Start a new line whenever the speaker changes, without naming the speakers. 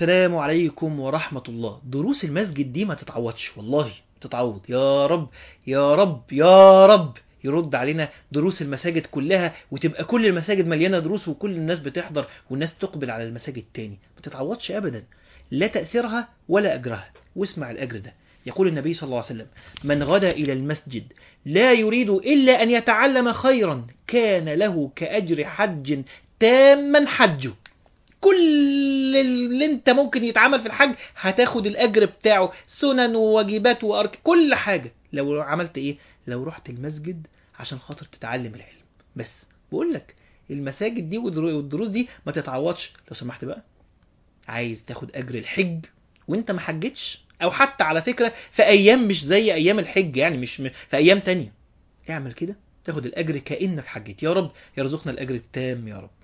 السلام عليكم ورحمة الله دروس المسجد دي ما تتعوضش والله تتعوض يا رب يا رب يا رب يرد علينا دروس المساجد كلها وتبقى كل المساجد مليانة دروس وكل الناس بتحضر والناس تقبل على المساجد تاني ما تتعوضش أبدا لا تأثيرها ولا أجرها واسمع الأجر ده يقول النبي صلى الله عليه وسلم من غدا إلى المسجد لا يريد إلا أن يتعلم خيرا كان له كأجر حج تاما حجه كل اللي انت ممكن يتعمل في الحج هتاخد الأجر بتاعه سنن وواجبات وأرك كل حاجة لو عملت إيه لو رحت المسجد عشان خاطر تتعلم العلم بس بقول لك المساجد دي والدروس دي ما تتعوضش لو سمحت بقى عايز تاخد أجر الحج وانت ما حجتش او حتى على فكرة في ايام مش زي ايام الحج يعني مش م... في ايام تانية اعمل كده تاخد الاجر كأنك حجيت يا رب يرزقنا الاجر التام يا رب